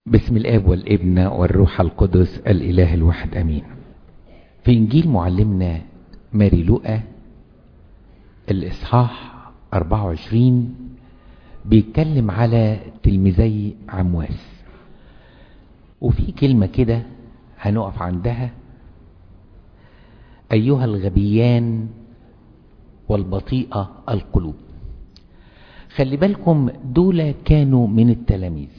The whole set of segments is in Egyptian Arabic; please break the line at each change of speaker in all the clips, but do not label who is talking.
بسم الاب والابن والروح القدس الاله الواحد امين في انجيل معلمنا ماري لوقا الاصحاح 24 بيتكلم على تلميذي عمواس وفي كلمة كده هنقف عندها ايها الغبيان والبطيئة القلوب خلي بالكم دول كانوا من التلاميذ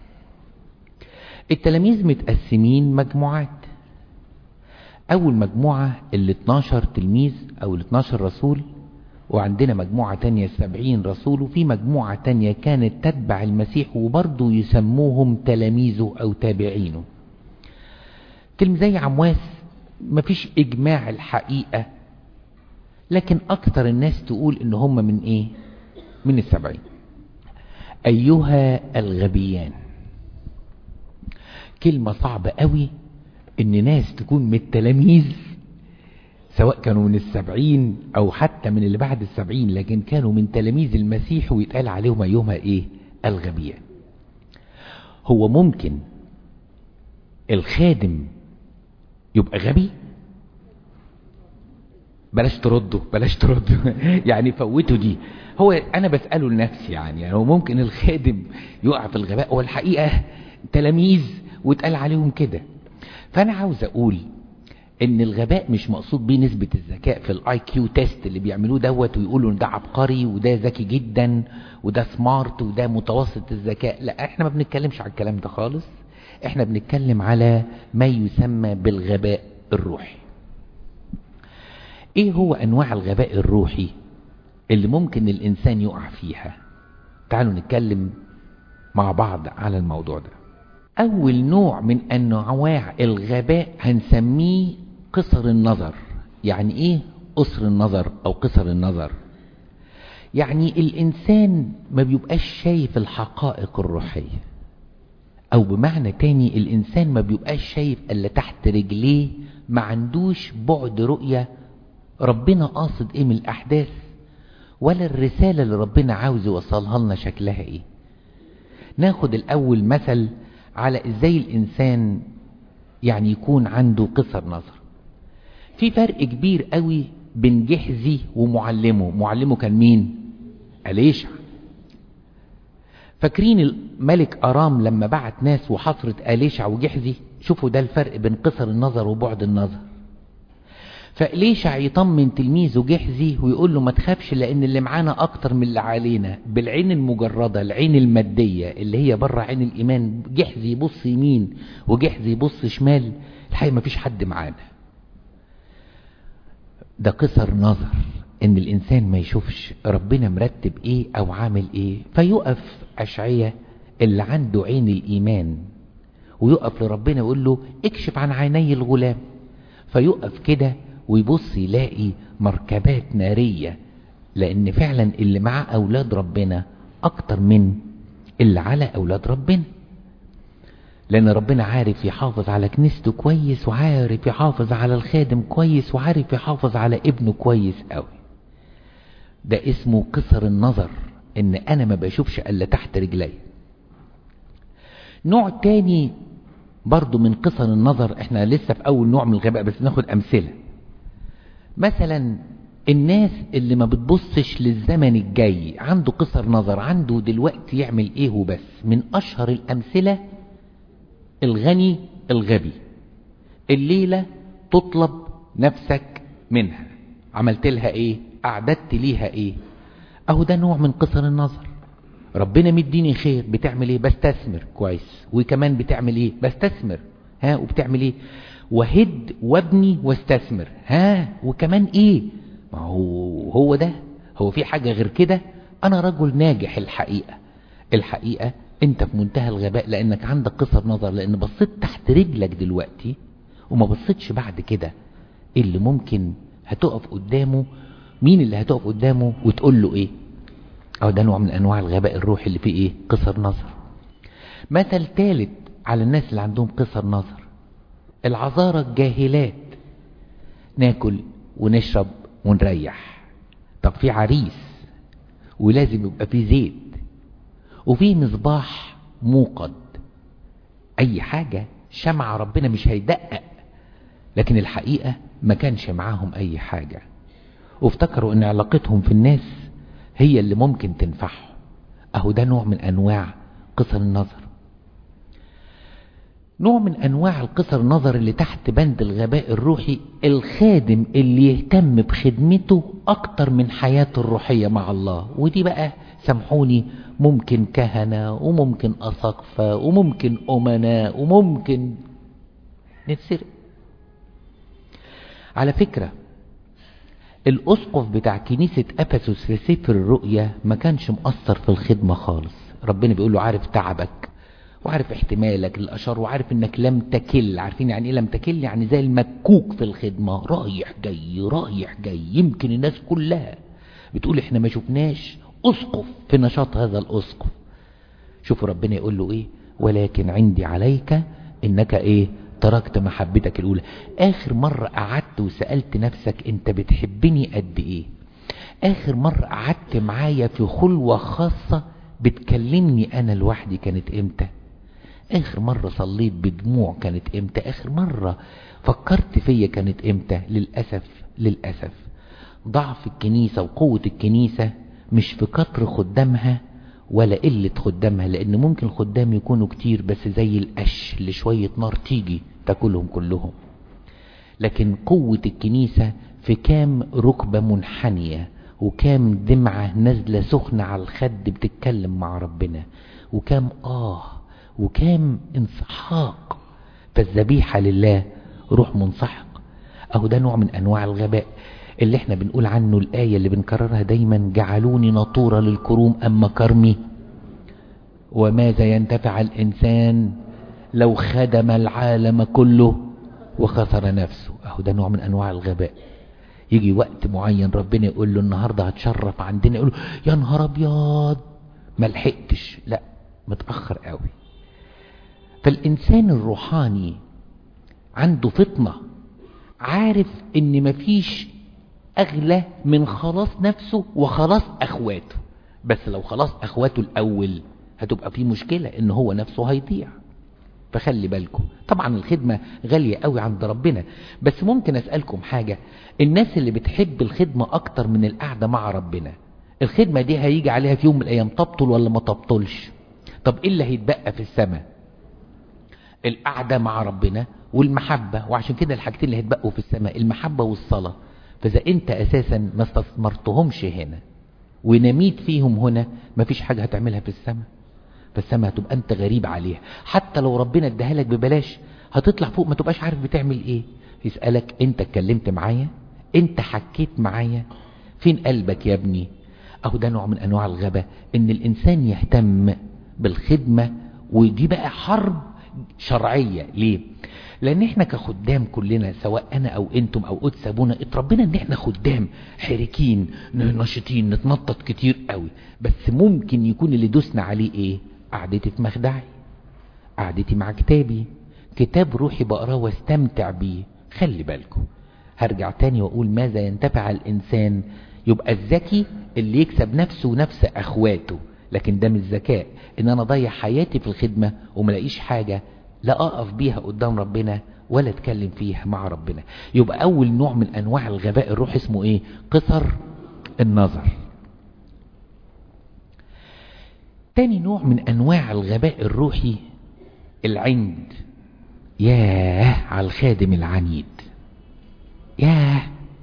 التلاميذ متقسمين مجموعات اول مجموعة ال 12 تلميذ او ال 12 رسول وعندنا مجموعة تانية 70 رسول وفي مجموعة تانية كانت تتبع المسيح وبرضه يسموهم تلاميذه او تابعينه تلميذي عمواس مفيش اجماع الحقيقة لكن اكتر الناس تقول ان هم من ايه من السبعين ايها الغبيان كلمة صعبة قوي ان ناس تكون من التلاميذ سواء كانوا من السبعين او حتى من اللي بعد السبعين لكن كانوا من تلاميذ المسيح ويتقال عليهم ايهما ايه الغبيان هو ممكن الخادم يبقى غبي بلاش تردوا بلاش تردوا يعني فوتوا دي هو انا بسأله لنفسي يعني, يعني هو ممكن الخادم يقع في الغباء هو الحقيقة تلاميذ واتقال عليهم كده فانا عاوز اقول ان الغباء مش مقصود بيه نسبة الذكاء في الاي كيو تيست اللي بيعملوه دوت ويقولوا ان ده عبقري وده ذكي جدا وده سمارت وده متوسط الذكاء لا احنا ما بنتكلمش على الكلام ده خالص احنا بنتكلم على ما يسمى بالغباء الروحي ايه هو انواع الغباء الروحي اللي ممكن الانسان يقع فيها تعالوا نتكلم مع بعض على الموضوع ده اول نوع من انواع الغباء هنسميه قصر النظر يعني ايه قصر النظر او قصر النظر يعني الانسان ما بيبقاش شايف الحقائق الروحية او بمعنى تاني الانسان ما بيبقاش شايف الا تحت رجليه ما عندوش بعد رؤية ربنا قاصد ايه من الاحداث ولا الرسالة اللي ربنا عاوز يوصلها لنا شكلها ايه ناخد الاول مثل على ازاي الانسان يعني يكون عنده قصر نظر في فرق كبير قوي بين جحزي ومعلمه معلمه كان مين أليشع فاكرين الملك أرام لما بعت ناس وحصرت أليشع وجحزي شوفوا ده الفرق بين قصر النظر وبعد النظر فإليشع يطمن تلميذه جحزي ويقول له ما تخافش لأن اللي معانا أكتر من اللي علينا بالعين المجردة العين المادية اللي هي بره عين الإيمان جحزي يبص يمين وجحزي يبص شمال الحقيقة ما فيش حد معانا ده قصر نظر ان الانسان ما يشوفش ربنا مرتب ايه او عامل ايه فيقف اشعية اللي عنده عين الايمان ويقف لربنا يقول له اكشف عن عيني الغلام فيقف كده ويبص يلاقي مركبات نارية لان فعلا اللي معاه اولاد ربنا اكتر من اللي على اولاد ربنا لان ربنا عارف يحافظ على كنيسته كويس وعارف يحافظ على الخادم كويس وعارف يحافظ على ابنه كويس قوي ده اسمه قصر النظر ان انا ما بشوفش الا تحت رجلي نوع تاني برضو من قصر النظر احنا لسه في اول نوع من الغباء بس ناخد امثلة مثلا الناس اللي ما بتبصش للزمن الجاي عنده قصر نظر عنده دلوقتي يعمل ايه وبس من اشهر الامثلة الغني الغبي الليلة تطلب نفسك منها عملت لها ايه اعددت ليها ايه اهو ده نوع من قصر النظر ربنا مديني خير بتعمل ايه بستثمر كويس وكمان بتعمل ايه بستثمر ها وبتعمل ايه وهد وابني واستثمر ها وكمان ايه ما هو هو ده هو في حاجة غير كده انا رجل ناجح الحقيقة الحقيقة انت في منتهى الغباء لانك عندك قصر نظر لان بصيت تحت رجلك دلوقتي وما بصيتش بعد كده اللي ممكن هتقف قدامه مين اللي هتقف قدامه وتقول له ايه او ده نوع من انواع الغباء الروحي اللي فيه ايه قصر نظر مثل ثالث على الناس اللي عندهم قصر نظر العذارى الجاهلات ناكل ونشرب ونريح طب في عريس ولازم يبقى في زيت وفي مصباح موقد اي حاجة شمع ربنا مش هيدقق لكن الحقيقة ما كانش معاهم اي حاجة وافتكروا ان علاقتهم في الناس هي اللي ممكن تنفعهم اهو ده نوع من انواع قصر النظر نوع من انواع القصر النظر اللي تحت بند الغباء الروحي الخادم اللي يهتم بخدمته اكتر من حياته الروحية مع الله ودي بقى سامحوني ممكن كهنة وممكن أساقفة وممكن أمناء وممكن نتسرق على فكرة الأسقف بتاع كنيسة أفسس في سفر الرؤيا ما كانش مؤثر في الخدمة خالص ربنا بيقول له عارف تعبك وعارف احتمالك للأشر وعارف انك لم تكل عارفين يعني ايه لم تكل يعني زي المكوك في الخدمة رايح جاي رايح جاي يمكن الناس كلها بتقول احنا ما شفناش اسقف في نشاط هذا الاسقف شوفوا ربنا يقول له ايه ولكن عندي عليك انك ايه تركت محبتك الاولى اخر مرة قعدت وسألت نفسك انت بتحبني قد ايه اخر مرة قعدت معايا في خلوة خاصة بتكلمني انا لوحدي كانت امتى اخر مرة صليت بدموع كانت امتى اخر مرة فكرت فيا كانت امتى للأسف للأسف ضعف الكنيسة وقوة الكنيسة مش في كتر خدامها ولا قلة خدامها لان ممكن الخدام يكونوا كتير بس زي القش اللي شوية نار تيجي تاكلهم كلهم لكن قوة الكنيسة في كام ركبة منحنية وكام دمعة نازلة سخنة على الخد بتتكلم مع ربنا وكام آه وكام انسحاق فالذبيحة لله روح منسحق اهو ده نوع من انواع الغباء اللي احنا بنقول عنه الآية اللي بنكررها دايما جعلوني نطورة للكروم أما كرمي وماذا ينتفع الإنسان لو خدم العالم كله وخسر نفسه اهو ده نوع من أنواع الغباء يجي وقت معين ربنا يقول له النهاردة هتشرف عندنا يقول له يا نهار أبيض ما لحقتش لا متأخر قوي فالإنسان الروحاني عنده فطنة عارف ان مفيش اغلى من خلاص نفسه وخلاص اخواته بس لو خلاص اخواته الاول هتبقى في مشكلة ان هو نفسه هيضيع فخلي بالكم طبعا الخدمة غالية قوي عند ربنا بس ممكن اسألكم حاجة الناس اللي بتحب الخدمة اكتر من القعدة مع ربنا الخدمة دي هيجي عليها في يوم من الايام تبطل ولا ما تبطلش طب ايه اللي هيتبقى في السماء القعدة مع ربنا والمحبة وعشان كده الحاجتين اللي هيتبقوا في السماء المحبة والصلاة فإذا أنت أساسا ما استثمرتهمش هنا ونميت فيهم هنا مفيش حاجة هتعملها في السماء فالسماء هتبقى أنت غريب عليها حتى لو ربنا اداها لك ببلاش هتطلع فوق ما تبقاش عارف بتعمل ايه يسألك انت اتكلمت معايا انت حكيت معايا فين قلبك يا ابني اهو ده نوع من انواع الغباء ان الانسان يهتم بالخدمة ودي بقى حرب شرعية ليه لان احنا كخدام كلنا سواء انا او انتم او قدس ابونا اتربينا ان احنا خدام حركين نشطين نتنطط كتير قوي بس ممكن يكون اللي دوسنا عليه ايه قعدتي في مخدعي قعدتي مع كتابي كتاب روحي بقراه واستمتع بيه خلي بالكم هرجع تاني واقول ماذا ينتفع الانسان يبقى الذكي اللي يكسب نفسه ونفس اخواته لكن ده مش ذكاء ان انا اضيع حياتي في الخدمة وملاقيش حاجة لا اقف بيها قدام ربنا ولا اتكلم فيها مع ربنا يبقى اول نوع من انواع الغباء الروح اسمه ايه قصر النظر تاني نوع من انواع الغباء الروحي العند ياه على الخادم العنيد ياه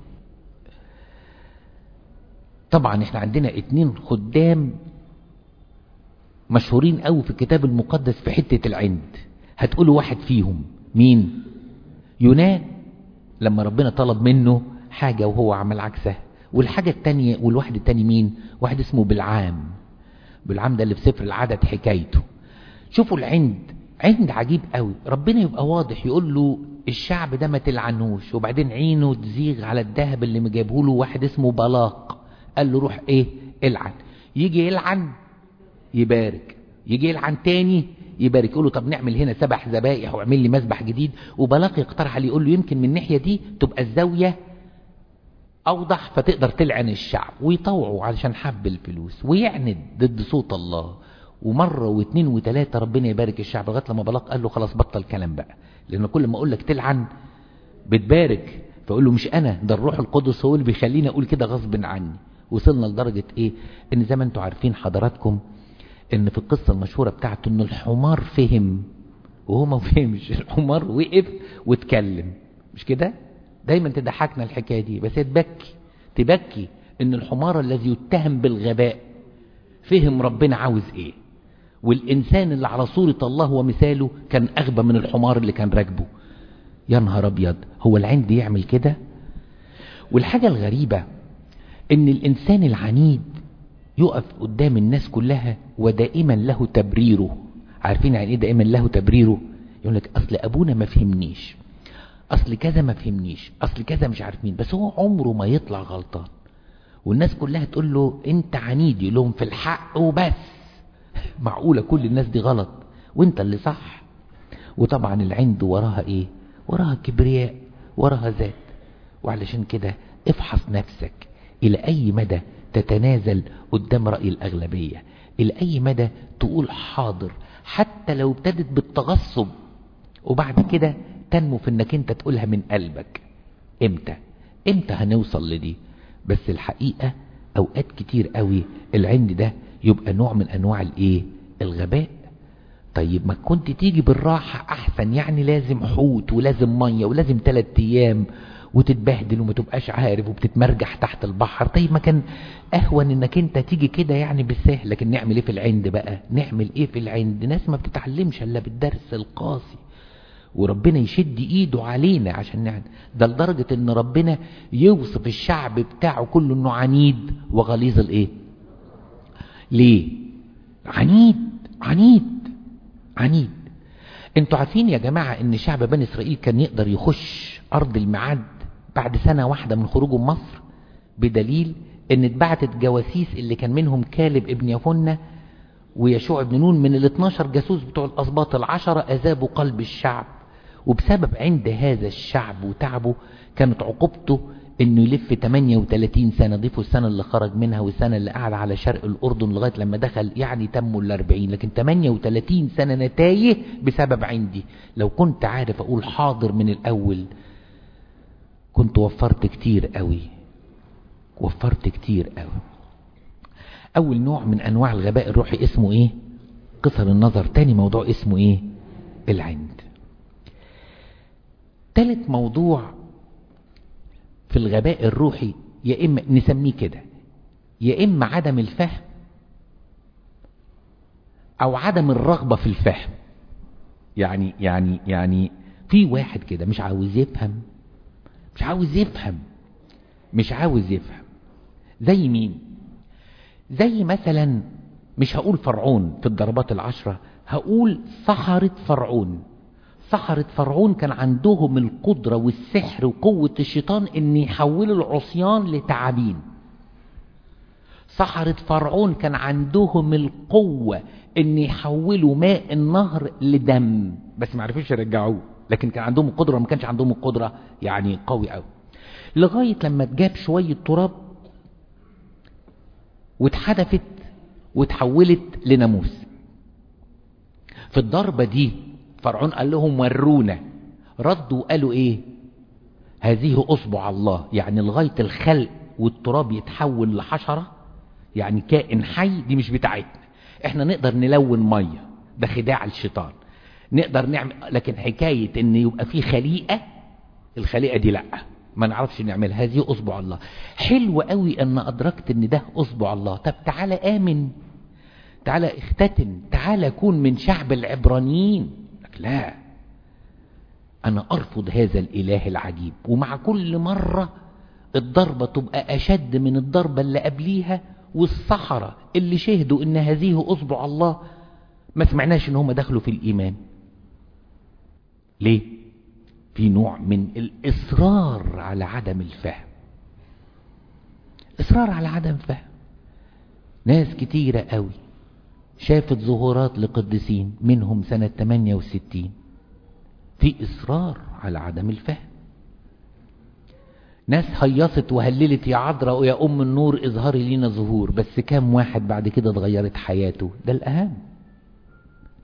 طبعا احنا عندنا اتنين خدام مشهورين قوي في الكتاب المقدس في حتة العند هتقولوا واحد فيهم مين يونان لما ربنا طلب منه حاجة وهو عمل عكسها والحاجة التانية والواحد التاني مين واحد اسمه بالعام بالعام ده اللي في سفر العدد حكايته شوفوا العند عند عجيب قوي ربنا يبقى واضح يقول له الشعب ده ما تلعنوش وبعدين عينه تزيغ على الذهب اللي مجابه له واحد اسمه بلاق قال له روح ايه العن يجي يلعن يبارك يجي يلعن تاني يبارك يقول له طب نعمل هنا سبح ذبائح واعمل لي مسبح جديد وبلاق يقترح عليه يقول له يمكن من الناحيه دي تبقى الزاويه اوضح فتقدر تلعن الشعب ويطوعوا علشان حب الفلوس ويعند ضد صوت الله ومرة واثنين وثلاثة ربنا يبارك الشعب لغاية لما بلاق قال له خلاص بطل كلام بقى لأن كل ما أقول لك تلعن بتبارك فأقول له مش أنا ده الروح القدس هو اللي بيخليني أقول كده غصب عني وصلنا لدرجة إيه إن زي ما أنتم عارفين حضراتكم إن في القصة المشهورة بتاعته إن الحمار فهم وهو ما فهمش الحمار وقف واتكلم مش كده دايما تضحكنا الحكاية دي بس هي تبكي تبكي إن الحمار الذي يتهم بالغباء فهم ربنا عاوز إيه والإنسان اللي على صورة الله ومثاله كان أغبى من الحمار اللي كان راكبه يا نهار أبيض هو العند يعمل كده والحاجة الغريبة إن الإنسان العنيد يقف قدام الناس كلها ودائما له تبريره عارفين يعني إيه دائما له تبريره يقول لك أصل أبونا ما فهمنيش أصل كذا ما فهمنيش أصل كذا مش عارف مين بس هو عمره ما يطلع غلطان والناس كلها تقول له أنت عنيد يقول لهم في الحق وبس معقولة كل الناس دي غلط وانت اللي صح وطبعا العند وراها ايه وراها كبرياء وراها ذات وعلشان كده افحص نفسك الى اي مدى تتنازل قدام رأي الاغلبية الى اي مدى تقول حاضر حتى لو ابتدت بالتغصب وبعد كده تنمو في انك انت تقولها من قلبك امتى امتى هنوصل لدي بس الحقيقة اوقات كتير قوي العند ده يبقى نوع من انواع الايه الغباء طيب ما كنت تيجي بالراحة احسن يعني لازم حوت ولازم مية ولازم ثلاث ايام وتتبهدل وما تبقاش عارف وبتتمرجح تحت البحر طيب ما كان اهون انك انت تيجي كده يعني بالسهل لكن نعمل ايه في العند بقى نعمل ايه في العند ناس ما بتتعلمش الا بالدرس القاسي وربنا يشد ايده علينا عشان نعمل ده لدرجة ان ربنا يوصف الشعب بتاعه كله انه عنيد وغليظ الايه ليه عنيد عنيد عنيد انتوا عارفين يا جماعة ان شعب بني اسرائيل كان يقدر يخش ارض الميعاد بعد سنة واحدة من خروجه من مصر بدليل ان اتبعتت جواسيس اللي كان منهم كالب ابن يفنة ويشوع بن نون من ال 12 جاسوس بتوع الاسباط العشرة اذابوا قلب الشعب وبسبب عند هذا الشعب وتعبه كانت عقوبته انه يلف 38 سنة ضيفوا السنة اللي خرج منها والسنة اللي قعد على شرق الاردن لغاية لما دخل يعني تموا ال 40 لكن 38 سنة نتايه بسبب عندي لو كنت عارف اقول حاضر من الاول كنت وفرت كتير قوي وفرت كتير قوي اول نوع من انواع الغباء الروحي اسمه ايه قصر النظر تاني موضوع اسمه ايه العند تالت موضوع في الغباء الروحي يا إما نسميه كده يا إما عدم الفهم أو عدم الرغبة في الفهم يعني يعني يعني في واحد كده مش عاوز يفهم مش عاوز يفهم مش عاوز يفهم زي مين زي مثلا مش هقول فرعون في الضربات العشرة هقول سحرة فرعون سحرة فرعون كان عندهم القدرة والسحر وقوة الشيطان ان يحولوا العصيان لتعابين سحرة فرعون كان عندهم القوة ان يحولوا ماء النهر لدم بس ما عرفوش يرجعوه لكن كان عندهم القدرة ما كانش عندهم القدرة يعني قوي قوي لغاية لما اتجاب شوية تراب واتحدفت وتحولت لناموس في الضربة دي فرعون قال لهم ورونا ردوا وقالوا ايه هذه اصبع الله يعني لغاية الخلق والتراب يتحول لحشرة يعني كائن حي دي مش بتاعتنا احنا نقدر نلون مية ده خداع الشيطان نقدر نعمل لكن حكاية ان يبقى في خليقة الخليقة دي لا ما نعرفش نعمل هذه اصبع الله حلو قوي ان ادركت ان ده اصبع الله طب تعالى امن تعالى اختتن تعالى كون من شعب العبرانيين لك لا انا ارفض هذا الاله العجيب ومع كل مرة الضربة تبقى اشد من الضربة اللي قبليها والصحراء اللي شهدوا ان هذه اصبع الله ما سمعناش ان هم دخلوا في الايمان ليه في نوع من الاصرار على عدم الفهم اصرار على عدم فهم ناس كتيرة قوي شافت ظهورات لقديسين منهم سنة 68 في إصرار على عدم الفهم ناس هيصت وهللت يا عذراء ويا أم النور اظهري لينا ظهور بس كام واحد بعد كده اتغيرت حياته ده الأهم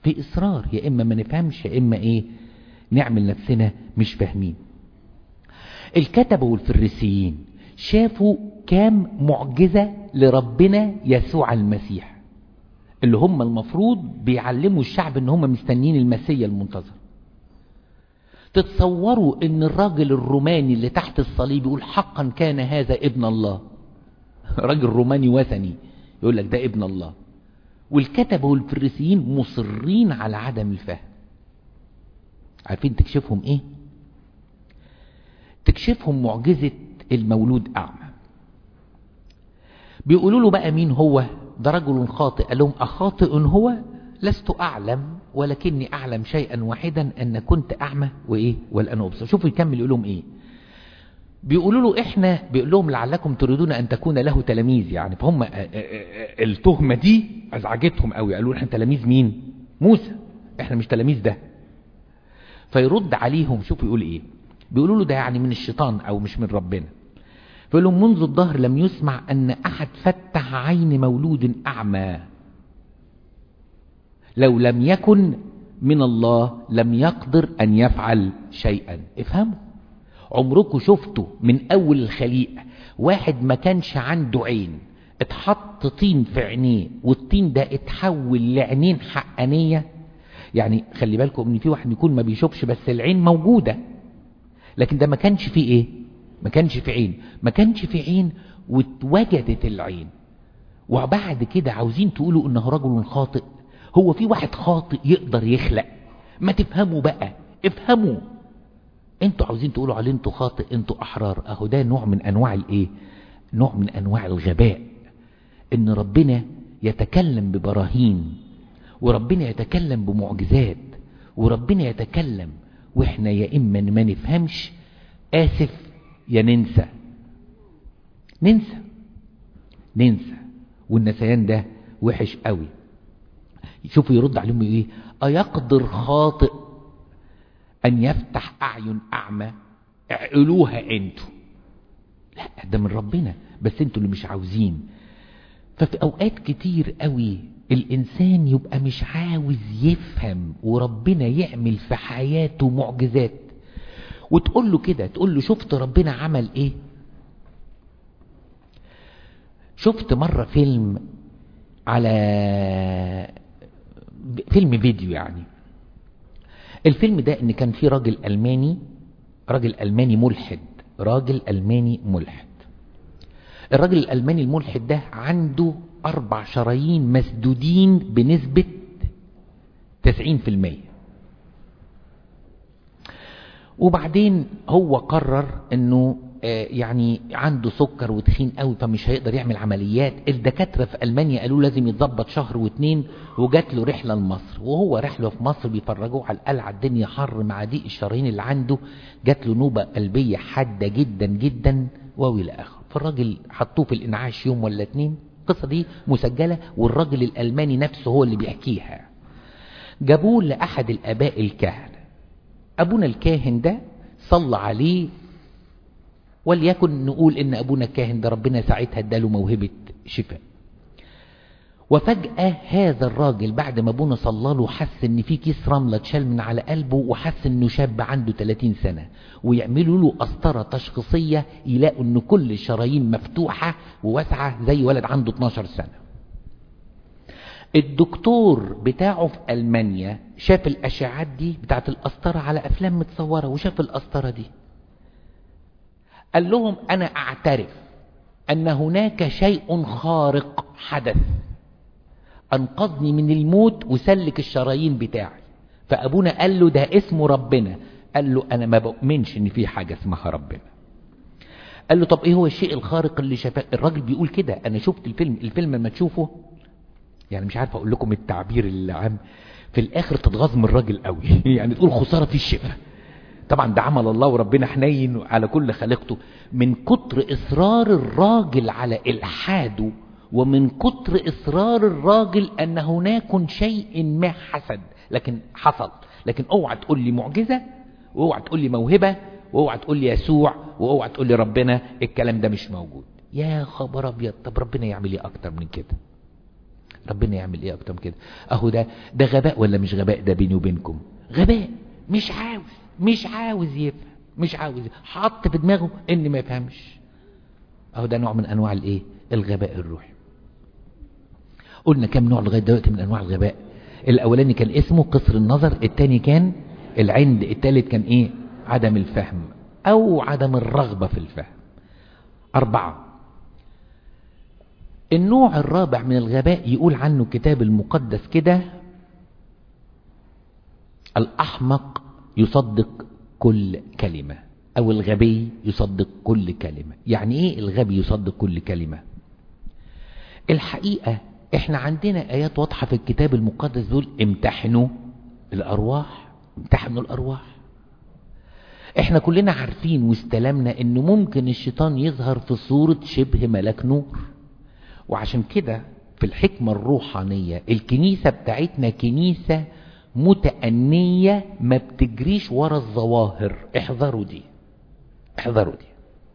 في اصرار يا اما ما نفهمش يا اما ايه نعمل نفسنا مش فاهمين الكتبة والفريسيين شافوا كام معجزة لربنا يسوع المسيح اللي هم المفروض بيعلموا الشعب ان هم مستنيين المسيا المنتظر تتصوروا ان الراجل الروماني اللي تحت الصليب يقول حقا كان هذا ابن الله راجل روماني وثني يقول لك ده ابن الله والكتبة والفريسيين مصرين على عدم الفهم عارفين تكشفهم ايه تكشفهم معجزة المولود أعمى بيقولوا له بقى مين هو ده رجل خاطئ قال لهم أخاطئ هو لست أعلم ولكني أعلم شيئا واحدا أن كنت أعمى وإيه والآن أبصر شوفوا يكمل يقول لهم إيه بيقولوا له إحنا بيقول لهم لعلكم تريدون أن تكون له تلاميذ يعني فهم التهمة دي أزعجتهم قوي قالوا إحنا تلاميذ مين موسى إحنا مش تلاميذ ده فيرد عليهم شوفوا يقول إيه بيقولوا له ده يعني من الشيطان او مش من ربنا فيقول لهم منذ الظهر لم يسمع ان احد فتح عين مولود اعمى لو لم يكن من الله لم يقدر ان يفعل شيئا افهموا عمركم شفتوا من اول الخليقه واحد ما كانش عنده عين اتحط طين في عينيه والطين ده اتحول لعينين حقانيه يعني خلي بالكم ان في واحد يكون ما بيشوفش بس العين موجوده لكن ده ما كانش فيه ايه ما كانش في عين ما كانش في عين واتوجدت العين وبعد كده عاوزين تقولوا انه رجل خاطئ هو في واحد خاطئ يقدر يخلق ما تفهموا بقى افهموا انتوا عاوزين تقولوا عليه انتوا خاطئ انتوا احرار اهو ده نوع من انواع الايه نوع من انواع الغباء ان ربنا يتكلم ببراهين وربنا يتكلم بمعجزات وربنا يتكلم واحنا يا اما ما نفهمش اسف يا ننسى ننسى ننسى والنسيان ده وحش قوي شوفوا يرد عليهم ايه ايقدر خاطئ ان يفتح اعين اعمى اعقلوها انتوا لا ده من ربنا بس انتوا اللي مش عاوزين ففي اوقات كتير قوي الانسان يبقى مش عاوز يفهم وربنا يعمل في حياته معجزات وتقول له كده تقول له شفت ربنا عمل ايه شفت مرة فيلم على فيلم فيديو يعني الفيلم ده ان كان في راجل الماني راجل الماني ملحد راجل الماني ملحد الراجل الالماني الملحد ده عنده اربع شرايين مسدودين بنسبة تسعين في المية وبعدين هو قرر انه يعني عنده سكر وتخين قوي فمش هيقدر يعمل عمليات الدكاترة في ألمانيا قالوا لازم يتظبط شهر واتنين وجات له رحلة لمصر وهو رحله في مصر بيفرجوه على القلعة الدنيا حر مع ضيق الشرايين اللي عنده جات له نوبة قلبية حادة جدا جدا وإلى آخره فالراجل حطوه في الإنعاش يوم ولا اتنين القصة دي مسجلة والراجل الألماني نفسه هو اللي بيحكيها جابوه لأحد الآباء الكهنة أبونا الكاهن ده صلى عليه وليكن نقول ان ابونا الكاهن ده ربنا ساعتها اداله موهبة شفاء وفجأة هذا الراجل بعد ما ابونا صلى له حس ان في كيس رملة اتشال من على قلبه وحس انه شاب عنده 30 سنة ويعملوا له قسطرة تشخيصية يلاقوا ان كل الشرايين مفتوحة وواسعة زي ولد عنده 12 سنة الدكتور بتاعه في ألمانيا شاف الأشعات دي بتاعت القسطرة على أفلام متصورة وشاف القسطرة دي قال لهم أنا أعترف أن هناك شيء خارق حدث أنقذني من الموت وسلك الشرايين بتاعي فأبونا قال له ده اسمه ربنا قال له أنا ما بؤمنش إن في حاجة اسمها ربنا قال له طب إيه هو الشيء الخارق اللي شافه الراجل بيقول كده أنا شفت الفيلم الفيلم لما تشوفه يعني مش عارف أقول لكم التعبير العام في الآخر تتغاظ من الراجل قوي يعني تقول خسارة في الشفاء طبعا ده عمل الله وربنا حنين على كل خليقته من كتر إصرار الراجل على إلحاده ومن كتر إصرار الراجل أن هناك شيء ما حسد لكن حصل لكن اوعى تقول لي معجزة واوعى تقول لي موهبة واوعى تقول لي يسوع واوعى تقول لي ربنا الكلام ده مش موجود يا خبر ابيض طب ربنا يعمل ايه اكتر من كده ربنا يعمل ايه اكتر من كده اهو ده ده غباء ولا مش غباء ده بيني وبينكم غباء مش عاوز مش عاوز يفهم مش عاوز حط في دماغه ان ما يفهمش اهو ده نوع من انواع الايه الغباء الروحي قلنا كم نوع لغايه دلوقتي من انواع الغباء الاولاني كان اسمه قصر النظر الثاني كان العند الثالث كان ايه عدم الفهم او عدم الرغبه في الفهم اربعه النوع الرابع من الغباء يقول عنه الكتاب المقدس كده الأحمق يصدق كل كلمة أو الغبي يصدق كل كلمة يعني إيه الغبي يصدق كل كلمة الحقيقة إحنا عندنا آيات واضحة في الكتاب المقدس دول امتحنوا الأرواح امتحنوا الأرواح احنا كلنا عارفين واستلمنا انه ممكن الشيطان يظهر في صورة شبه ملك نور وعشان كده في الحكمة الروحانية الكنيسة بتاعتنا كنيسة متأنية ما بتجريش ورا الظواهر احذروا دي احذروا دي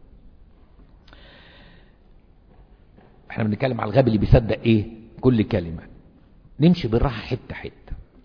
احنا بنتكلم على الغبي اللي بيصدق ايه كل كلمة نمشي بالراحة حتة حتة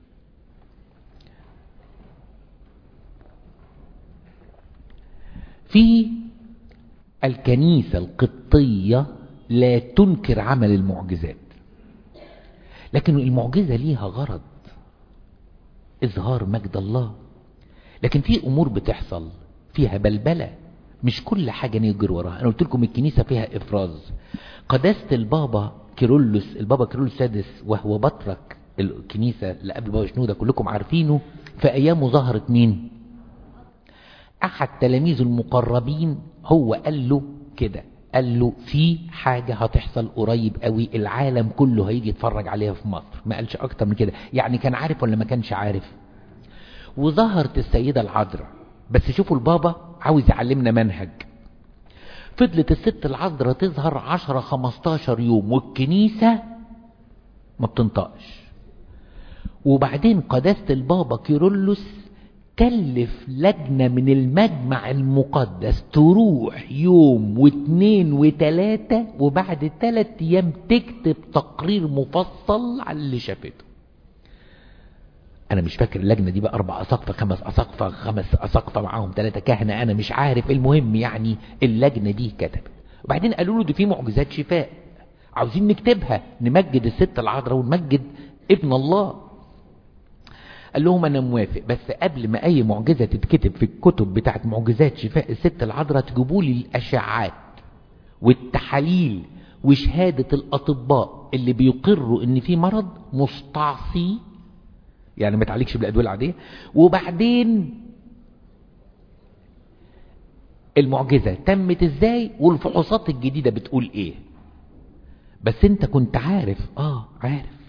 في الكنيسة القبطية لا تنكر عمل المعجزات لكن المعجزة ليها غرض إظهار مجد الله لكن في أمور بتحصل فيها بلبلة مش كل حاجة نجر وراها أنا قلت لكم الكنيسة فيها إفراز قداسة البابا كيرلس البابا كيرلس السادس وهو بطرك الكنيسة اللي قبل بابا شنودة كلكم عارفينه في أيامه ظهرت مين أحد تلاميذه المقربين هو قال له كده قال له في حاجة هتحصل قريب قوي العالم كله هيجي يتفرج عليها في مصر ما قالش اكتر من كده يعني كان عارف ولا ما كانش عارف وظهرت السيدة العذراء بس شوفوا البابا عاوز يعلمنا منهج فضلت الست العذراء تظهر عشرة خمستاشر يوم والكنيسة ما بتنطقش وبعدين قداسة البابا كيرلس كلف لجنة من المجمع المقدس تروح يوم واثنين وثلاثة وبعد ثلاث ايام تكتب تقرير مفصل على اللي شافته انا مش فاكر اللجنة دي بقى اربع اساقفة خمس اساقفة خمس اساقفة معاهم ثلاثة كهنة انا مش عارف المهم يعني اللجنة دي كتبت وبعدين قالوا له دي في معجزات شفاء عاوزين نكتبها نمجد الست العذراء ونمجد ابن الله قال لهم انا موافق بس قبل ما اي معجزة تتكتب في الكتب بتاعت معجزات شفاء الست العذراء تجيبوا لي الاشعاعات والتحاليل وشهادة الاطباء اللي بيقروا ان في مرض مستعصي يعني ما تعالجش بالادوية العادية وبعدين المعجزة تمت ازاي والفحوصات الجديدة بتقول ايه بس انت كنت عارف اه عارف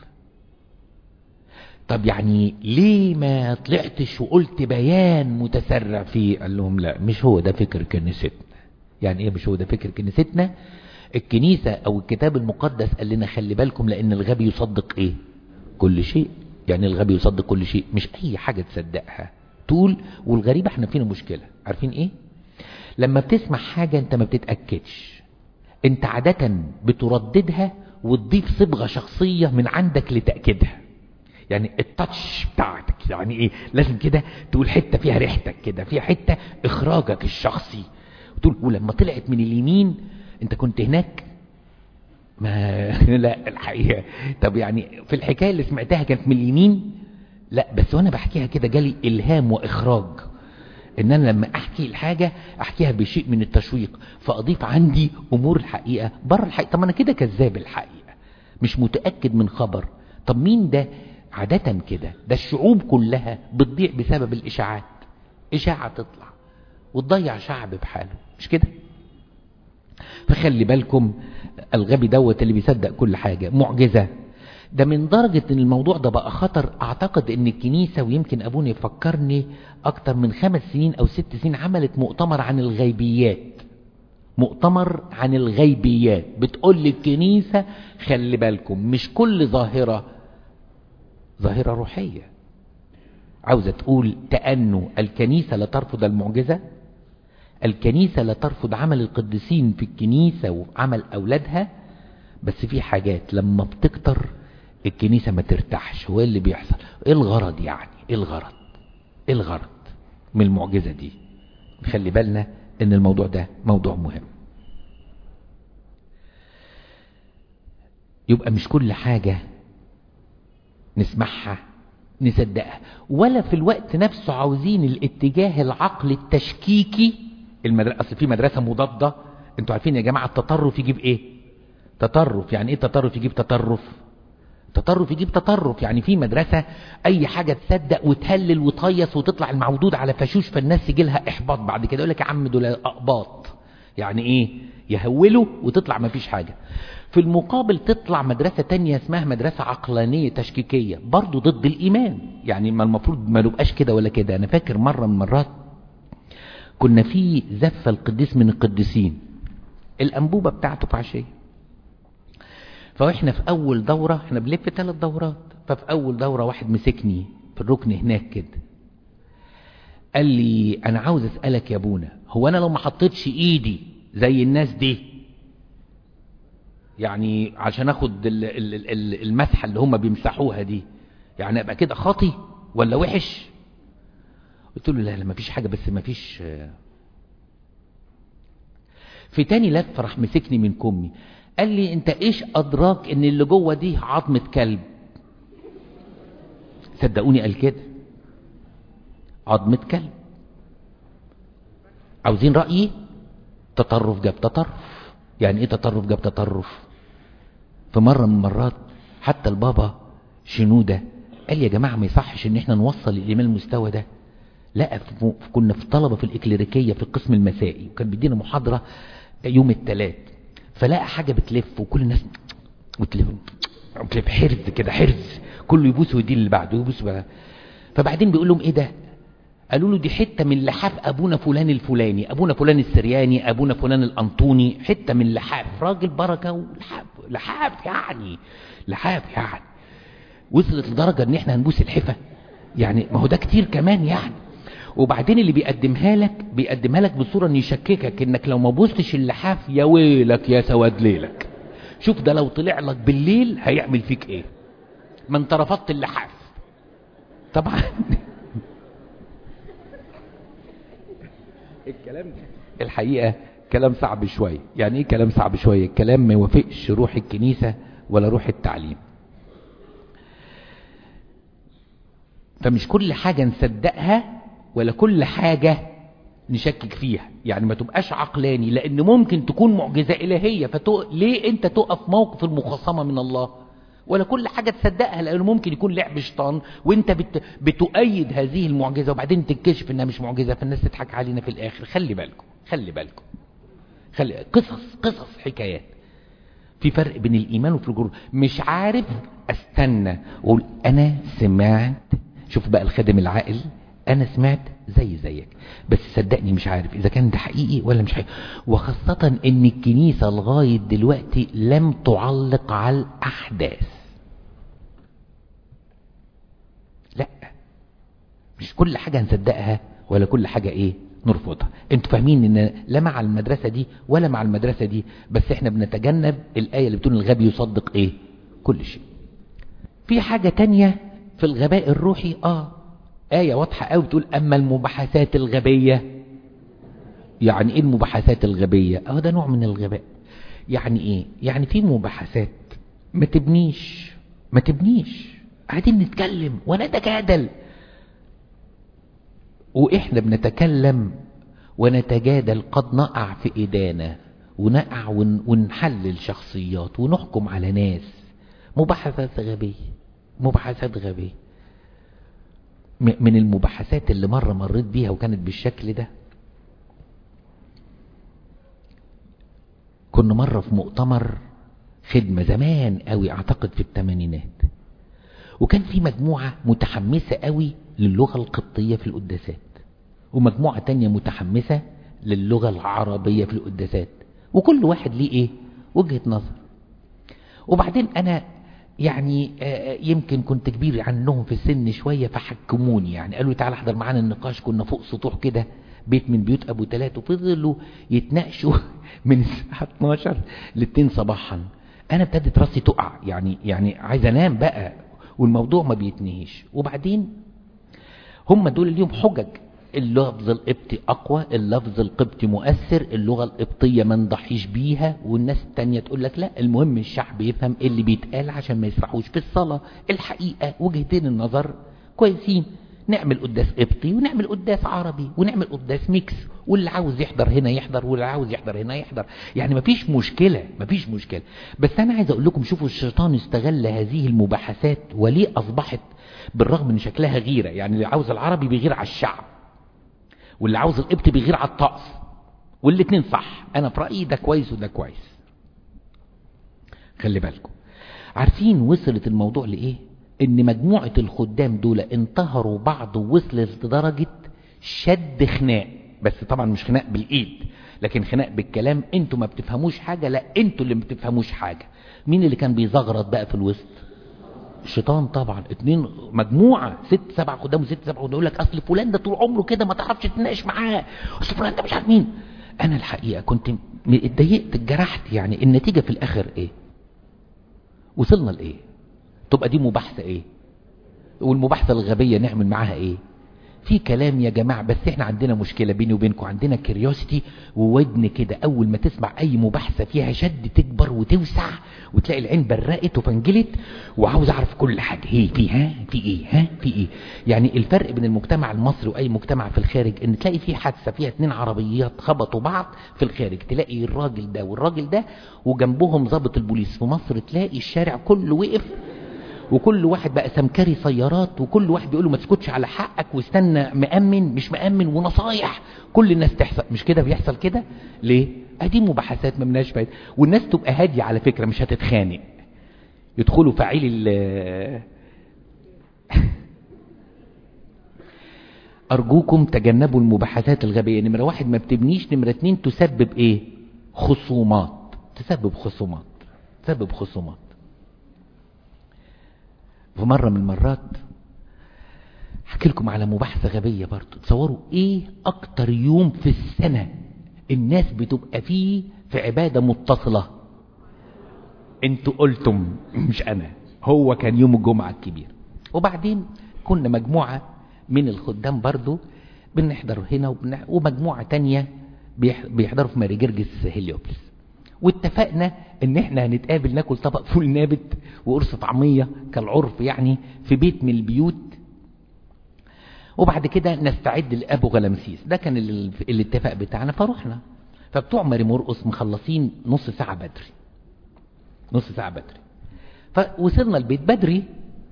طب يعني ليه ما طلعتش وقلت بيان متسرع فيه قال لهم لا مش هو ده فكر كنيستنا يعني ايه مش هو ده فكر كنيستنا الكنيسة او الكتاب المقدس قال لنا خلي بالكم لان الغبي يصدق ايه كل شيء يعني الغبي يصدق كل شيء مش اي حاجة تصدقها تقول والغريب احنا فينا مشكلة عارفين ايه لما بتسمع حاجة انت ما بتتأكدش انت عادة بترددها وتضيف صبغة شخصية من عندك لتأكيدها يعني التاتش بتاعتك يعني ايه لازم كده تقول حتة فيها ريحتك كده فيها حتة اخراجك الشخصي وتقول ولما طلعت من اليمين انت كنت هناك ما لا الحقيقة طب يعني في الحكاية اللي سمعتها كانت من اليمين لا بس وانا بحكيها كده جالي الهام واخراج ان انا لما احكي الحاجة احكيها بشيء من التشويق فاضيف عندي امور الحقيقة بره الحقيقة طب انا كده كذاب الحقيقة مش متأكد من خبر طب مين ده عادة كده ده الشعوب كلها بتضيع بسبب الاشاعات اشاعة تطلع وتضيع شعب بحاله مش كده فخلي بالكم الغبي دوت اللي بيصدق كل حاجة معجزة ده من درجة ان الموضوع ده بقى خطر اعتقد ان الكنيسة ويمكن ابونا يفكرني اكتر من خمس سنين او ست سنين عملت مؤتمر عن الغيبيات مؤتمر عن الغيبيات بتقول للكنيسة خلي بالكم مش كل ظاهرة ظاهرة روحية عاوزة تقول تأنوا الكنيسة لا ترفض المعجزة الكنيسة لا ترفض عمل القديسين في الكنيسة وعمل أولادها بس في حاجات لما بتكتر الكنيسة ما ترتاحش هو إيه اللي بيحصل ايه الغرض يعني ايه الغرض ايه الغرض من المعجزة دي نخلي بالنا ان الموضوع ده موضوع مهم يبقى مش كل حاجة نسمعها نصدقها ولا في الوقت نفسه عاوزين الاتجاه العقل التشكيكي المدرسة اصل في مدرسة مضادة انتوا عارفين يا جماعة التطرف يجيب ايه تطرف يعني ايه تطرف يجيب تطرف تطرف يجيب تطرف يعني في مدرسة اي حاجة تصدق وتهلل وتهيص وتطلع المعودود على فشوش فالناس يجي لها احباط بعد كده يقول لك يا عم دول اقباط يعني ايه يهولوا وتطلع ما فيش حاجة في المقابل تطلع مدرسة تانية اسمها مدرسة عقلانية تشكيكية برضو ضد الايمان يعني ما المفروض ما نبقاش كده ولا كده انا فاكر مرة من مرات كنا في زفة القديس من القديسين الانبوبة بتاعته في عشية فاحنا في اول دورة احنا بنلف ثلاث دورات ففي اول دورة واحد مسكني في الركن هناك كده قال لي انا عاوز اسألك يا ابونا هو انا لو ما حطيتش ايدي زي الناس دي يعني عشان اخد المسحة اللي هم بيمسحوها دي يعني ابقى كده خاطي ولا وحش قلت له لا لا مفيش حاجة بس مفيش في تاني لف راح مسكني من كمي قال لي انت ايش ادراك ان اللي جوه دي عظمة كلب صدقوني قال كده عظمة كلب عاوزين رأيي تطرف جاب تطرف يعني ايه تطرف جاب تطرف في مرة من المرات حتى البابا شنودة قال يا جماعة ما يصحش ان احنا نوصل الايمان المستوى ده لا كنا في طلبة في الإكليريكية في القسم المسائي وكان بيدينا محاضرة يوم الثلاث فلقى حاجة بتلف وكل الناس بتلف بتلف حرز كده حرز كله يبوس ويدين اللي بعده يبوس بقى فبعدين بيقول لهم ايه ده قالوا له دي حتة من لحاف ابونا فلان الفلاني ابونا فلان السرياني ابونا فلان الانطوني حتة من لحاف راجل بركة ولحاف لحاف يعني لحاف يعني وصلت لدرجة ان احنا هنبوس الحفة يعني ما هو ده كتير كمان يعني وبعدين اللي بيقدمها لك بيقدمها لك بصورة ان يشككك انك لو ما بوستش اللحاف يا ويلك يا سواد ليلك شوف ده لو طلع لك بالليل هيعمل فيك ايه ما انت رفضت اللحاف طبعا الكلام ده الحقيقة كلام صعب شوية يعني ايه كلام صعب شوية الكلام ما يوافقش روح الكنيسة ولا روح التعليم فمش كل حاجة نصدقها ولا كل حاجة نشكك فيها يعني ما تبقاش عقلاني لان ممكن تكون معجزة الهية فتو... ليه انت تقف موقف المخاصمة من الله ولا كل حاجة تصدقها لانه ممكن يكون لعب شيطان وانت بت... بتؤيد هذه المعجزة وبعدين تكتشف انها مش معجزة فالناس تضحك علينا في الاخر خلي بالكم خلي بالكم خلي قصص قصص حكايات في فرق بين الايمان والفجور مش عارف استنى اقول انا سمعت شوف بقى الخادم العاقل انا سمعت زي زيك بس صدقني مش عارف اذا كان ده حقيقي ولا مش حقيقي وخاصة ان الكنيسة لغاية دلوقتي لم تعلق على الاحداث لا مش كل حاجة نصدقها ولا كل حاجة ايه نرفضها انتوا فاهمين ان لا مع المدرسة دي ولا مع المدرسة دي بس احنا بنتجنب الآية اللي بتقول الغبي يصدق ايه كل شيء في حاجة تانية في الغباء الروحي اه آية واضحة قوي بتقول أما المباحثات الغبية يعني إيه المباحثات الغبية أهو ده نوع من الغباء يعني إيه يعني في مباحثات ما تبنيش ما تبنيش قاعدين نتكلم ونتجادل وإحنا بنتكلم ونتجادل قد نقع في إيدانا ونقع ونحلل شخصيات ونحكم على ناس مباحثات غبية مباحثات غبية من المباحثات اللي مرة مريت بيها وكانت بالشكل ده كنا مرة في مؤتمر خدمة زمان قوي اعتقد في الثمانينات وكان في مجموعة متحمسة قوي للغة القبطية في القداسات ومجموعة تانية متحمسة للغة العربية في القداسات وكل واحد ليه ايه وجهة نظر وبعدين انا يعني يمكن كنت كبير عنهم في السن شوية فحكموني يعني قالوا تعالى احضر معانا النقاش كنا فوق سطوح كده بيت من بيوت ابو تلات وفضلوا يتناقشوا من الساعة 12 ل 2 صباحا انا ابتدت راسي تقع يعني يعني عايز انام بقى والموضوع ما بيتنهيش وبعدين هم دول اليوم حجج اللفظ القبطي اقوى اللفظ القبطي مؤثر اللغه القبطيه ما نضحيش بيها والناس التانية تقول لك لا المهم الشعب يفهم إيه اللي بيتقال عشان ما يسرحوش في الصلاه الحقيقه وجهتين النظر كويسين نعمل قداس قبطي ونعمل قداس عربي ونعمل قداس ميكس واللي عاوز يحضر هنا يحضر واللي عاوز يحضر هنا يحضر يعني مفيش مشكلة مفيش مشكلة بس أنا عايز أقول لكم شوفوا الشيطان استغل هذه المباحثات وليه أصبحت بالرغم من شكلها غيرة يعني اللي عاوز العربي بيغير على الشعب واللي عاوز القبطي بيغير على الطقس والاتنين صح أنا في رأيي ده كويس وده كويس خلي بالكم عارفين وصلت الموضوع لإيه ان مجموعة الخدام دول انتهروا بعض ووصلت لدرجة شد خناق بس طبعا مش خناق بالايد لكن خناق بالكلام انتوا ما بتفهموش حاجة لا انتوا اللي ما بتفهموش حاجة مين اللي كان بيزغرط بقى في الوسط الشيطان طبعا اتنين مجموعة ست سبع خدام وست سبع خدام يقول لك اصل فلان ده طول عمره كده ما تعرفش تتناقش معاه اصل فلان ده مش عارف مين انا الحقيقة كنت اتضايقت اتجرحت يعني النتيجة في الاخر ايه وصلنا لايه تبقى دي مباحثة ايه والمباحثة الغبية نعمل معاها ايه في كلام يا جماعة بس احنا عندنا مشكلة بيني وبينكم عندنا كريوسيتي وودن كده اول ما تسمع اي مباحثة فيها شد تكبر وتوسع وتلاقي العين برقت وفنجلت وعاوز اعرف كل حاجة هي في ها في ايه ها في ايه يعني الفرق بين المجتمع المصري واي مجتمع في الخارج ان تلاقي في حادثة فيها اتنين عربيات خبطوا بعض في الخارج تلاقي الراجل ده والراجل ده وجنبهم ضابط البوليس في مصر تلاقي الشارع كله وقف وكل واحد بقى سمكري سيارات وكل واحد بيقول له ما تسكتش على حقك واستنى مأمن مش مأمن ونصايح كل الناس تحصل مش كده بيحصل كده ليه ادي مباحثات ما مناش فايده والناس تبقى هاديه على فكره مش هتتخانق يدخلوا فعيل ال ارجوكم تجنبوا المباحثات الغبيه نمره واحد ما بتبنيش نمره اتنين تسبب ايه خصومات تسبب خصومات تسبب خصومات في مرة من المرات حكي لكم على مباحثة غبية برضو تصوروا ايه اكتر يوم في السنة الناس بتبقى فيه في عبادة متصلة انتوا قلتم مش انا هو كان يوم الجمعة الكبير وبعدين كنا مجموعة من الخدام برضو بنحضر هنا وبنح... ومجموعة تانية بيح... بيحضروا في ماري جرجس هيليوبلس واتفقنا ان احنا هنتقابل ناكل طبق فول نابت وقرص طعمية كالعرف يعني في بيت من البيوت وبعد كده نستعد لابو غلمسيس ده كان ال... الاتفاق بتاعنا فروحنا فبتوع ماري مرقص مخلصين نص ساعة بدري نص ساعة بدري فوصلنا البيت بدري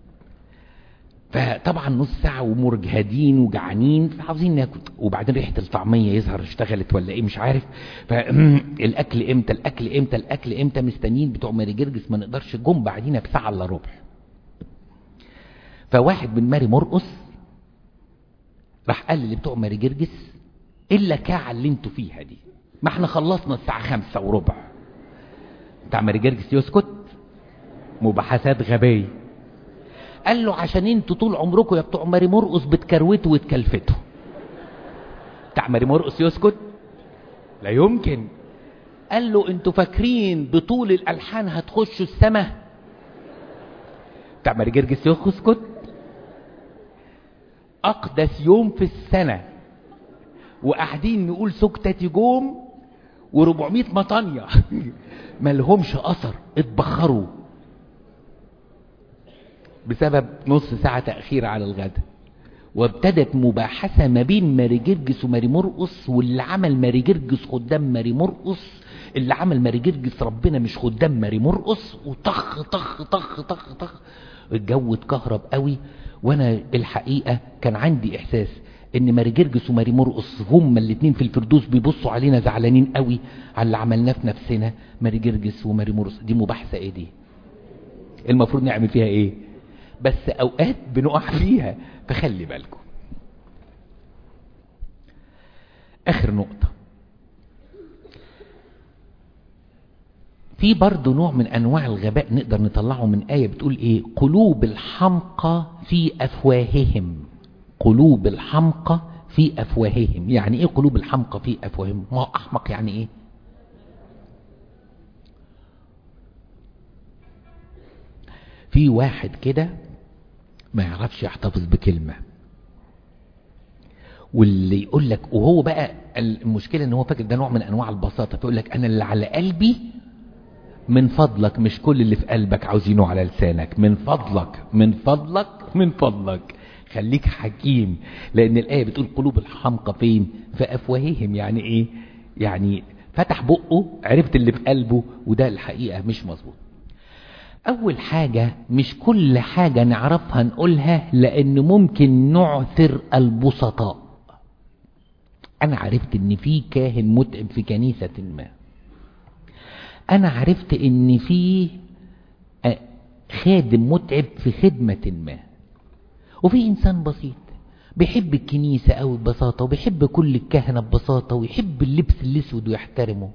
فطبعا نص ساعة ومرجهدين وجعانين فعاوزين ناكل وبعدين ريحة الطعمية يظهر اشتغلت ولا ايه مش عارف فالاكل امتى الاكل امتى الاكل امتى مستنيين بتوع ماري جرجس ما نقدرش جم بعدينا بساعة الا ربع فواحد من ماري مرقص راح قال لي بتوع ماري جرجس الا كاعة اللي انتوا فيها دي ما احنا خلصنا الساعة خمسة وربع بتاع ماري جرجس يسكت مباحثات غبيه قال له عشان انتوا طول عمركم يا بتوع ماري مرقص بتكروتوا وتكلفتوا بتاع ماري مرقص يسكت لا يمكن قال له انتوا فاكرين بطول الالحان هتخشوا السماء بتاع ماري جرجس يسكت اقدس يوم في السنه وقاعدين نقول سكتة جوم و400 مطانية ملهمش اثر اتبخروا بسبب نص ساعة تأخير على الغداء وابتدت مباحثة ما بين ماري جرجس وماري مرقص واللي عمل ماري جرجس خدام ماري مرقص اللي عمل ماري جرجس ربنا مش خدام ماري مرقص وطخ طخ طخ طخ طخ الجو اتكهرب قوي وانا الحقيقة كان عندي احساس ان ماري جرجس وماري مرقص هما الاتنين في الفردوس بيبصوا علينا زعلانين قوي على اللي عملناه في نفسنا ماري جرجس وماري مرقص دي مباحثة ايه دي المفروض نعمل فيها ايه بس اوقات بنقع فيها فخلي بالكم اخر نقطة في برضه نوع من انواع الغباء نقدر نطلعه من آية بتقول ايه قلوب الحمقى في افواههم قلوب الحمقى في افواههم يعني ايه قلوب الحمقى في افواههم ما هو احمق يعني ايه في واحد كده ما يعرفش يحتفظ بكلمة واللي يقول لك وهو بقى المشكلة ان هو فاكر ده نوع من انواع البساطة فيقول لك انا اللي على قلبي من فضلك مش كل اللي في قلبك عاوزينه على لسانك من فضلك من فضلك من فضلك خليك حكيم لان الآية بتقول قلوب الحمقى فين في أفواههم يعني ايه يعني فتح بقه عرفت اللي في قلبه وده الحقيقة مش مظبوط أول حاجة مش كل حاجة نعرفها نقولها لأن ممكن نعثر البسطاء أنا عرفت إن في كاهن متعب في كنيسة ما أنا عرفت إن في خادم متعب في خدمة ما وفي إنسان بسيط بيحب الكنيسة أو ببساطة وبيحب كل الكهنة ببساطة ويحب اللبس الأسود ويحترمه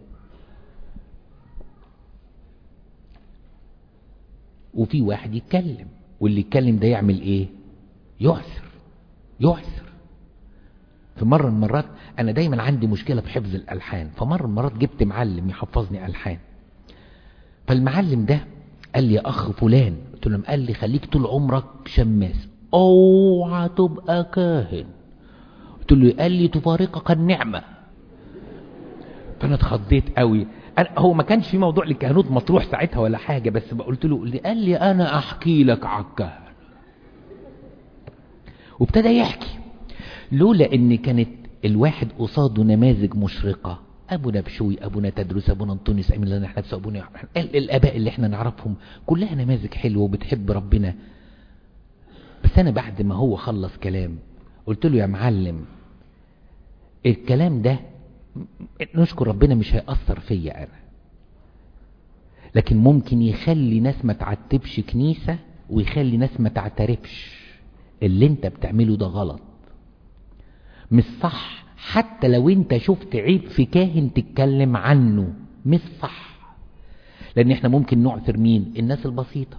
وفي واحد يتكلم واللي يتكلم ده يعمل ايه يعسر يعسر في مرة من المرات انا دايما عندي مشكلة في حفظ الالحان فمرة من المرات جبت معلم يحفظني الحان فالمعلم ده قال لي يا اخ فلان قلت له قال لي خليك طول عمرك شماس اوعى تبقى كاهن قلت له قال لي تفارقك النعمة فانا اتخضيت قوي أنا هو ما كانش في موضوع للكهنوت مطروح ساعتها ولا حاجة بس قلت له قال لي أنا أحكي لك على الكهنة وابتدى يحكي لولا ان كانت الواحد قصاده نماذج مشرقة ابونا بشوي ابونا تدرس ابونا انطونيوس امين لنا احنا ابونا الاباء اللي احنا نعرفهم كلها نماذج حلوة وبتحب ربنا بس انا بعد ما هو خلص كلام قلت له يا معلم الكلام ده نشكر ربنا مش هيأثر فيا أنا لكن ممكن يخلي ناس ما تعتبش كنيسة ويخلي ناس ما تعترفش اللي انت بتعمله ده غلط مش صح حتى لو انت شفت عيب في كاهن تتكلم عنه مش صح لان احنا ممكن نعثر مين الناس البسيطة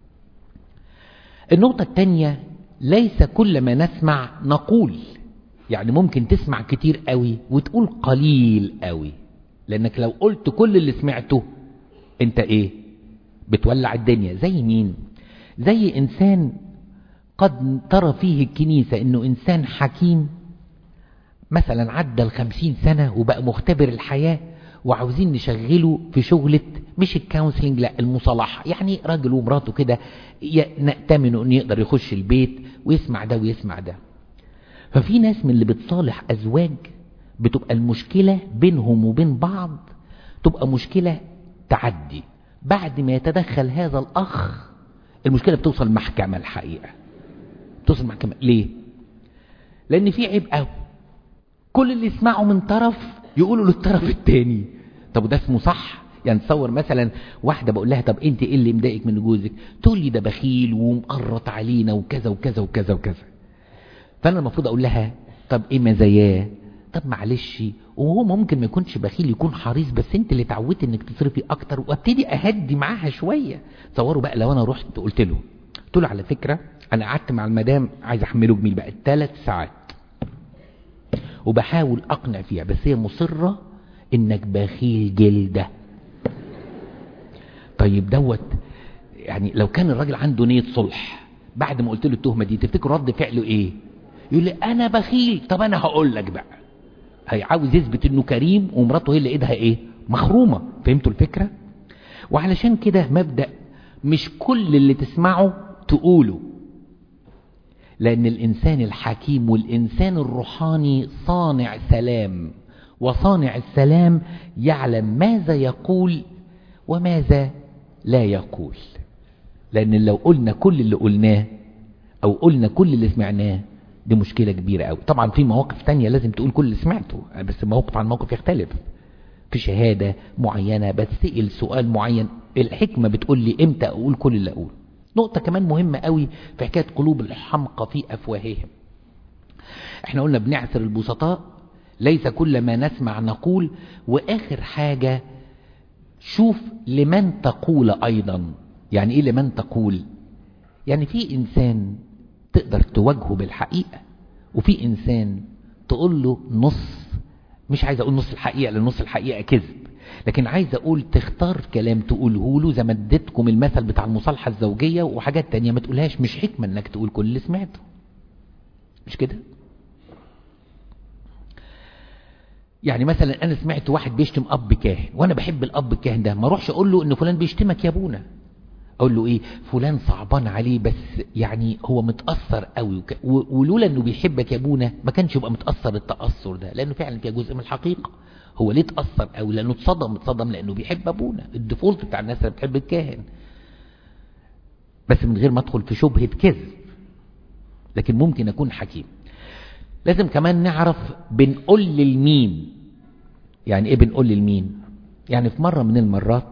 النقطة التانية ليس كل ما نسمع نقول يعني ممكن تسمع كتير قوي وتقول قليل قوي لانك لو قلت كل اللي سمعته انت ايه بتولع الدنيا زي مين زي انسان قد ترى فيه الكنيسة انه انسان حكيم مثلا عدى الخمسين سنة وبقى مختبر الحياة وعاوزين نشغله في شغلة مش الكونسلنج لا المصالحة يعني راجل ومراته كده نأتمنه انه يقدر يخش البيت ويسمع ده ويسمع ده ففي ناس من اللي بتصالح أزواج بتبقى المشكلة بينهم وبين بعض تبقى مشكلة تعدي بعد ما يتدخل هذا الأخ المشكلة بتوصل محكمة الحقيقة بتوصل محكمة ليه؟ لأن في عيب قوي كل اللي يسمعه من طرف يقولوا للطرف التاني طب وده اسمه صح؟ يعني تصور مثلا واحدة بقول لها طب انت ايه اللي مضايقك من جوزك تقول لي ده بخيل ومقرط علينا وكذا وكذا وكذا وكذا فانا المفروض اقول لها طب ايه مزاياه طب معلش وهو ممكن ما يكونش بخيل يكون حريص بس انت اللي اتعودت انك تصرفي اكتر وابتدي اهدي معاها شويه تصوروا بقى لو انا رحت قلت له قلت له على فكره انا قعدت مع المدام عايز احمله جميل بقى ثلاث ساعات وبحاول اقنع فيها بس هي مصره انك بخيل جلده طيب دوت يعني لو كان الراجل عنده نيه صلح بعد ما قلت له التهمه دي تفتكر رد فعله ايه يقول لي انا بخيل طب انا هقول لك بقى هيعاوز يثبت انه كريم ومراته هي اللي ايدها ايه مخرومه فهمتوا الفكره وعلشان كده مبدا مش كل اللي تسمعه تقوله لان الانسان الحكيم والانسان الروحاني صانع سلام وصانع السلام يعلم ماذا يقول وماذا لا يقول لان لو قلنا كل اللي قلناه او قلنا كل اللي سمعناه دي مشكلة كبيرة قوي طبعا في مواقف تانية لازم تقول كل اللي سمعته بس موقف عن موقف يختلف في شهادة معينة بتسأل سؤال معين الحكمة بتقول لي امتى اقول كل اللي اقول نقطة كمان مهمة قوي في حكاية قلوب الحمقى في افواههم احنا قلنا بنعثر البسطاء ليس كل ما نسمع نقول واخر حاجة شوف لمن تقول ايضا يعني ايه لمن تقول يعني في انسان تقدر تواجهه بالحقيقة وفي انسان تقول له نص مش عايز اقول نص الحقيقة لان نص الحقيقة كذب لكن عايز اقول تختار كلام تقوله له زي ما اديتكم المثل بتاع المصالحة الزوجية وحاجات تانية ما تقولهاش مش حكمة انك تقول كل اللي سمعته مش كده يعني مثلا انا سمعت واحد بيشتم اب كاهن وانا بحب الاب الكاهن ده ما اروحش اقول له ان فلان بيشتمك يا ابونا اقول له ايه فلان صعبان عليه بس يعني هو متاثر قوي وك... ولولا انه بيحبك يا ابونا ما كانش يبقى متاثر التاثر ده لانه فعلا فيها جزء من الحقيقه هو ليه اتاثر قوي لانه اتصدم اتصدم لانه بيحب ابونا الديفولت بتاع الناس اللي بتحب الكاهن بس من غير ما ادخل في شبهه كذب لكن ممكن اكون حكيم لازم كمان نعرف بنقول للمين يعني ايه بنقول للمين يعني في مرة من المرات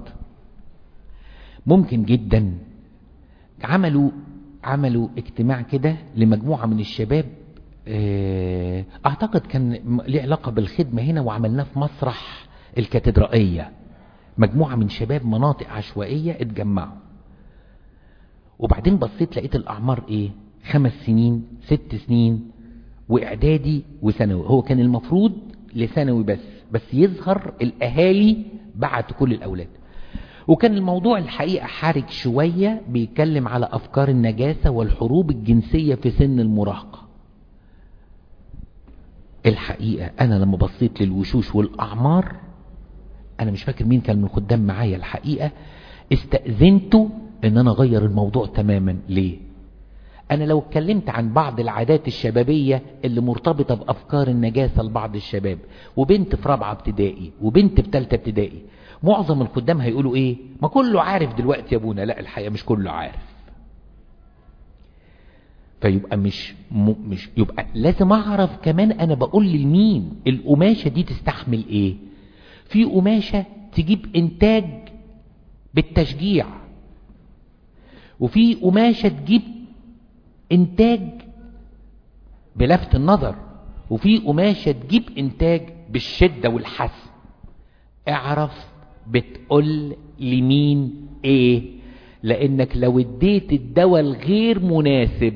ممكن جدا عملوا عملوا اجتماع كده لمجموعة من الشباب اعتقد كان ليه علاقة بالخدمة هنا وعملناه في مسرح الكاتدرائية مجموعة من شباب مناطق عشوائية اتجمعوا وبعدين بصيت لقيت الاعمار ايه خمس سنين ست سنين واعدادي وثانوي هو كان المفروض لثانوي بس بس يظهر الاهالي بعت كل الاولاد وكان الموضوع الحقيقة حرج شوية بيتكلم على افكار النجاسة والحروب الجنسية في سن المراهقة الحقيقة انا لما بصيت للوشوش والاعمار انا مش فاكر مين كان من الخدام معايا الحقيقة استأذنته ان انا اغير الموضوع تماما ليه انا لو اتكلمت عن بعض العادات الشبابية اللي مرتبطة بافكار النجاسة لبعض الشباب وبنت في رابعة ابتدائي وبنت في تالتة ابتدائي معظم الخدام هيقولوا ايه ما كله عارف دلوقتي يا ابونا لا الحقيقة مش كله عارف فيبقى مش م... مش يبقى لازم اعرف كمان انا بقول لمين القماشة دي تستحمل ايه في قماشة تجيب انتاج بالتشجيع وفي قماشة تجيب انتاج بلفت النظر وفي قماشة تجيب انتاج بالشدة والحسم اعرف بتقول لمين ايه لانك لو اديت الدواء الغير مناسب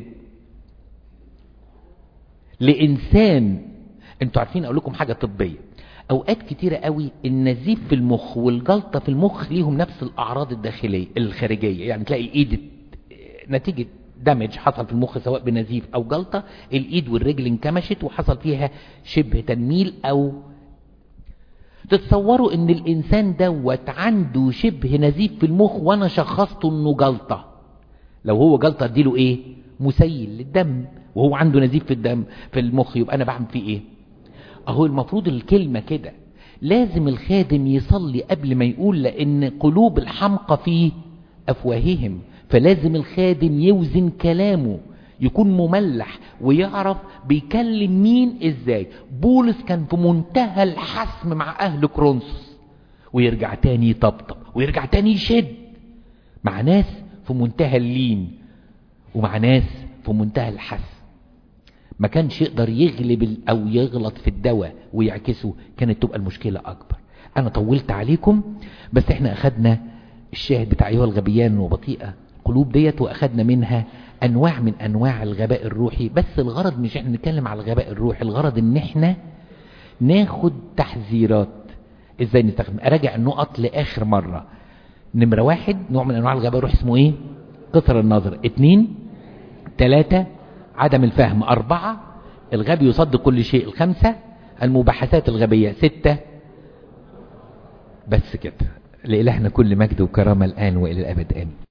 لانسان انتوا عارفين اقول لكم حاجة طبية اوقات كتيرة قوي النزيف في المخ والجلطة في المخ ليهم نفس الاعراض الداخلية الخارجية يعني تلاقي الايد نتيجة دمج حصل في المخ سواء بنزيف او جلطة الايد والرجل انكمشت وحصل فيها شبه تنميل او تتصوروا ان الانسان دوت عنده شبه نزيف في المخ وانا شخصته انه جلطة لو هو جلطة اديله ايه مسيل للدم وهو عنده نزيف في الدم في المخ يبقى انا بعمل فيه ايه اهو المفروض الكلمة كده لازم الخادم يصلي قبل ما يقول لان قلوب الحمقى في افواههم فلازم الخادم يوزن كلامه يكون مملح ويعرف بيكلم مين ازاي بولس كان في منتهى الحسم مع اهل كرونسوس ويرجع تاني يطبطب ويرجع تاني يشد مع ناس في منتهى اللين ومع ناس في منتهى الحسم ما كانش يقدر يغلب او يغلط في الدواء ويعكسه كانت تبقى المشكلة اكبر انا طولت عليكم بس احنا اخدنا الشاهد بتاع ايها الغبيان وبطيئة القلوب ديت واخدنا منها انواع من انواع الغباء الروحي بس الغرض مش احنا نتكلم على الغباء الروحي الغرض ان احنا ناخد تحذيرات ازاي نستخدم اراجع النقط لاخر مرة نمرة واحد نوع من انواع الغباء الروحي اسمه ايه قصر النظر اتنين تلاتة عدم الفهم اربعة الغبي يصدق كل شيء الخمسة المباحثات الغبية ستة بس كده لإلهنا كل مجد وكرامة الآن وإلى الأبد آمين